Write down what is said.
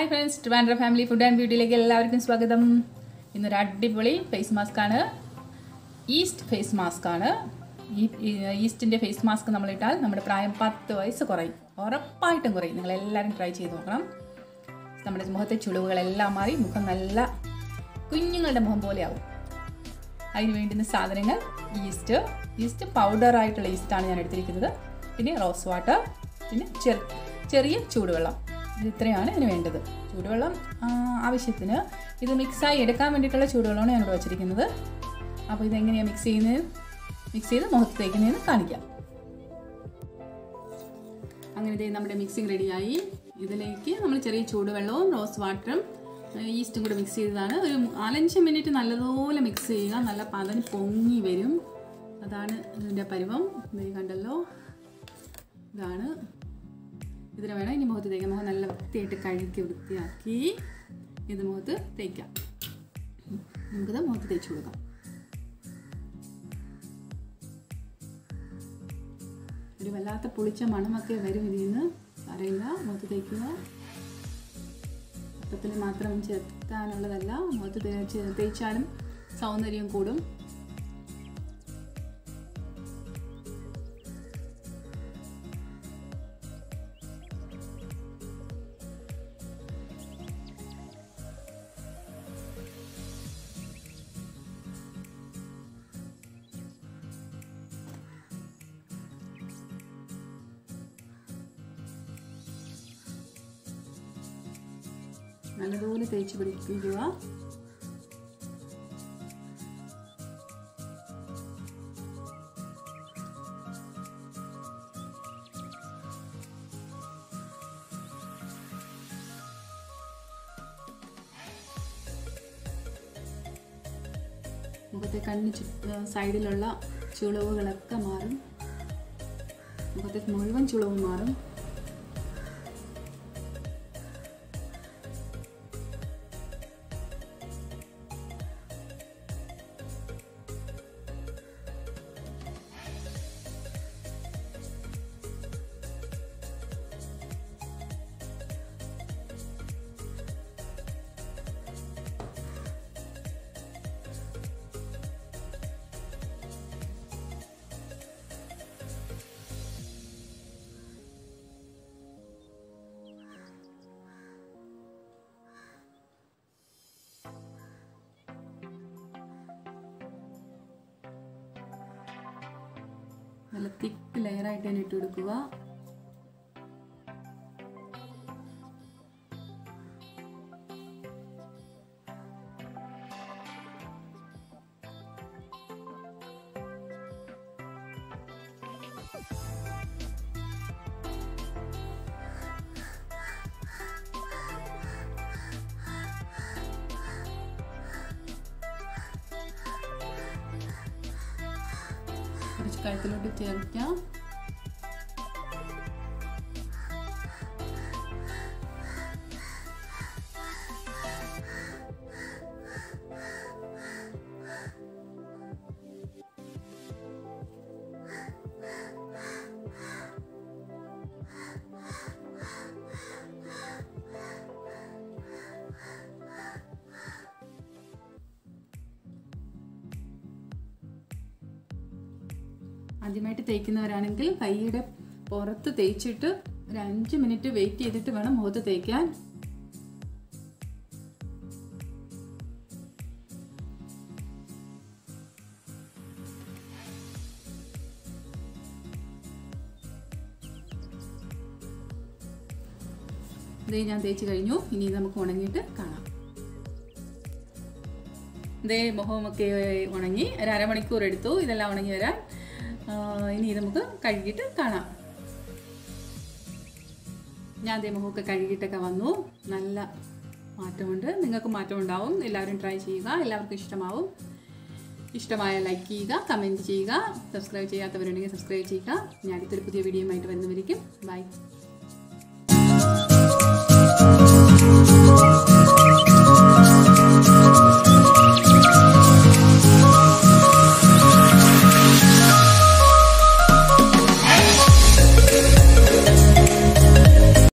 friends Trivandrum family food and ബ്യൂട്ടിയിലേക്ക് എല്ലാവർക്കും സ്വാഗതം ഇന്നൊരു അടിപൊളി ഫേസ് മാസ്ക് ആണ് ഈസ്റ്റ് ഫേസ് മാസ്ക് ആണ് ഈ ഈ- ഈസ്റ്റിൻ്റെ ഫേസ് മാസ്ക് നമ്മളിട്ടാൽ നമ്മുടെ പ്രായം പത്ത് വയസ്സ് കുറയും ഉറപ്പായിട്ടും കുറയും നിങ്ങൾ എല്ലാവരും ട്രൈ ചെയ്ത് നോക്കണം നമ്മുടെ മുഖത്തെ ചുളിവുകളെല്ലാം മാറി മുഖം നല്ല കുഞ്ഞുങ്ങളുടെ മുഖം പോലെ ആവും അതിന് വേണ്ടുന്ന സാധനങ്ങൾ ഈസ്റ്റ് ഈസ്റ്റ് പൗഡർ ആയിട്ടുള്ള ഈസ്റ്റാണ് ഞാൻ എടുത്തിരിക്കുന്നത് പിന്നെ റോസ് വാട്ടർ പിന്നെ ചെറു ചെറിയ ചൂടുവെള്ളം ഇത് ഇത്രയാണ് ഇതിന് വേണ്ടത് ചൂടുവെള്ളം ആ, ആവശ്യത്തിന് ഇത് മിക്സായി എടുക്കാൻ വേണ്ടിയിട്ടുള്ള ചൂടുവെള്ളമാണ് ഞാനിവിടെ വച്ചിരിക്കുന്നത് അപ്പോൾ ഇതെങ്ങനെയാണ് മിക്സ് ചെയ്യുന്നത് മിക്സ് ചെയ്ത് മുഖത്ത് തേക്കുന്നതെന്ന് കാണിക്കാം അങ്ങനെ ഇതേ നമ്മുടെ മിക്സിങ് റെഡിയായി ഇതിലേക്ക് നമ്മൾ ചെറിയ ചൂടുവെള്ളവും റോസ് വാട്ടറും ഏഹ് ഈസ്റ്റും കൂടെ മിക്സ് ചെയ്തതാണ് ഒരു നാലഞ്ച് മിനിറ്റ് നല്ലതുപോലെ മിക്സ് ചെയ്യുക നല്ല പതന് പൊങ്ങി വരും അതാണ് ഇതിൻ്റെ പരുവം ഇത് കണ്ടല്ലോ ഇതാണ് ഇതിന് വേണം ഇനി മുഖത്ത് തേക്കാം മുഖം നല്ല വൃത്തിയായിട്ട് കഴുകി വൃത്തിയാക്കി ഇത് മുഖത്ത് തേക്കാം നമുക്കിത് മുഖത്ത് തേച്ച് കൊടുക്കാം ഒരു വല്ലാത്ത പുളിച്ച മണമൊക്കെ വരും ഇതിൽ നിന്ന് അറിയില്ല മുഖത്ത് തേക്കുക അപ്പത്തിൽ മാത്രം ചേർത്താനുള്ളതല്ല മുഖത്ത് തേച്ച് തേച്ചാലും സൗന്ദര്യം കൂടും നല്ലതുപോലെ തേച്ച് പിടിപ്പിക്കുക മുഖത്തെ കണ്ണ് ചുറ്റ സൈഡിലുള്ള ചുളിവുകളൊക്കെ മാറും മുഖത്തെ മുഴുവൻ ചുളിവും മാറും നല്ല തിക്ക് ലെയറായിട്ട് തന്നെ ഇട്ട് കൊടുക്കുക കുറച്ച് കഴുത്തിലോട്ട് ചേർക്കാം ആദ്യമായിട്ട് തേക്കുന്നവരാണെങ്കിൽ കൈയുടെ പുറത്ത് തേച്ചിട്ട് ഒരു അഞ്ച് മിനിറ്റ് വെയിറ്റ് ചെയ്തിട്ട് വേണം മുഖത്ത് തേക്കാൻ ഇതേ ഞാൻ തേച്ച് കഴിഞ്ഞു ഇനി നമുക്ക് ഉണങ്ങിയിട്ട് കാണാം ഇതേ മുഖമൊക്കെ ഉണങ്ങി ഒരു അരമണിക്കൂർ എടുത്തു ഇതെല്ലാം ഉണങ്ങി വരാൻ ആ, ഇനി ഇത് നമുക്ക് കഴുകിയിട്ട് കാണാം ഞാൻ അതേ മുഖമൊക്കെ കഴുകിയിട്ടൊക്കെ വന്നു നല്ല മാറ്റമുണ്ട് നിങ്ങൾക്ക് മാറ്റം ഉണ്ടാവും എല്ലാവരും ട്രൈ ചെയ്യുക എല്ലാവർക്കും ഇഷ്ടമാവും ഇഷ്ടമായ ലൈക്ക് ചെയ്യുക കമൻറ്റ് ചെയ്യുക സബ്സ്ക്രൈബ് ചെയ്യാത്തവരുണ്ടെങ്കിൽ സബ്സ്ക്രൈബ് ചെയ്യുക ഞാൻ അടുത്തൊരു പുതിയ വീഡിയോയുമായിട്ട് വരുന്നവരിക്കും ബൈ